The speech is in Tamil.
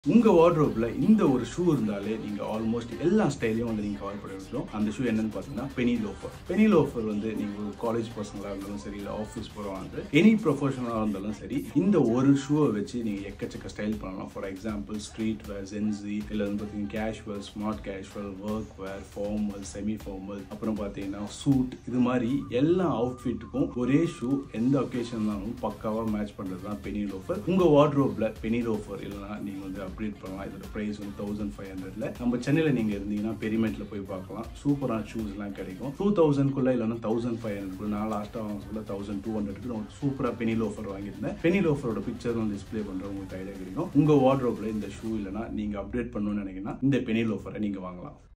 உங்க வார்ட்ரோப்ல இந்த ஒரு ஷூ இருந்தாலே நீங்க ஆல்மோஸ்ட் எல்லா ஸ்டைலையும் வந்து நீங்க கவர் பண்ணி வச்சிடும் அந்த ஷூ என்னன்னு பாத்தீங்கன்னா பெனி லோஃபர் பெனி லோஃபர் வந்து நீங்க ஒரு காலேஜ் பர்சனலா இருந்தாலும் சரி இல்ல ஆஃபீஸ் போறவங்க எனி ப்ரொஃபஷனலா இருந்தாலும் சரி இந்த ஒரு ஷூவை வச்சு நீங்க எக்கச்சக்க ஸ்டைல் பண்ணலாம் for example street wear Gen Z இல்ல வந்து பாத்தீங்கன்னா casual smart casual work wear formal semi formal அப்புறம் பாத்தீங்கன்னா சூட் இது மாதிரி எல்லா அவுட்ஃபிட்டுக்கும் ஒரே ஷூ எந்த ஒகேஷன்னாலும் பக்காவா மேட்ச் பண்றது தான் பெனி லோஃபர் உங்க வார்ட்ரோப்ல பெனி லோஃபர் இல்லைனா நீங்க வந்து அப்கிரேட் பண்ணலாம் இதோட ப்ரைஸ் வந்து தௌசண்ட் ஃபைவ் ஹண்ட்ரட்ல நம்ம சென்னையில் நீங்கள் இருந்தீங்கன்னா பெரிமெண்ட்ல போய் பார்க்கலாம் சூப்பரான ஷூஸ்லாம் கிடைக்கும் டூ தௌசண்ட்குள்ள இல்லைன்னா தௌசண்ட் ஃபைவ் ஹண்ட்ரட் நான் லாஸ்ட்டாக வாங்க தௌசண்ட் டூ ஹண்ட்ரட்க்கு நான் சூப்பராக பெனி லோஃபர் வாங்கியிருந்தேன் பெனி லோஃபரோட பிக்சர் வந்து டிஸ்பிளே பண்ணுற உங்களுக்கு ஐடியா கிடைக்கும் உங்கள் வார்ட்ரோப்ல இந்த ஷூ இல்லைனா நீங்கள் அப்டேட் பண்ணணும்னு நினைக்கிறீங்கன்னா இந்த பெனி லோஃபரை நீங்கள் வாங்கலாம்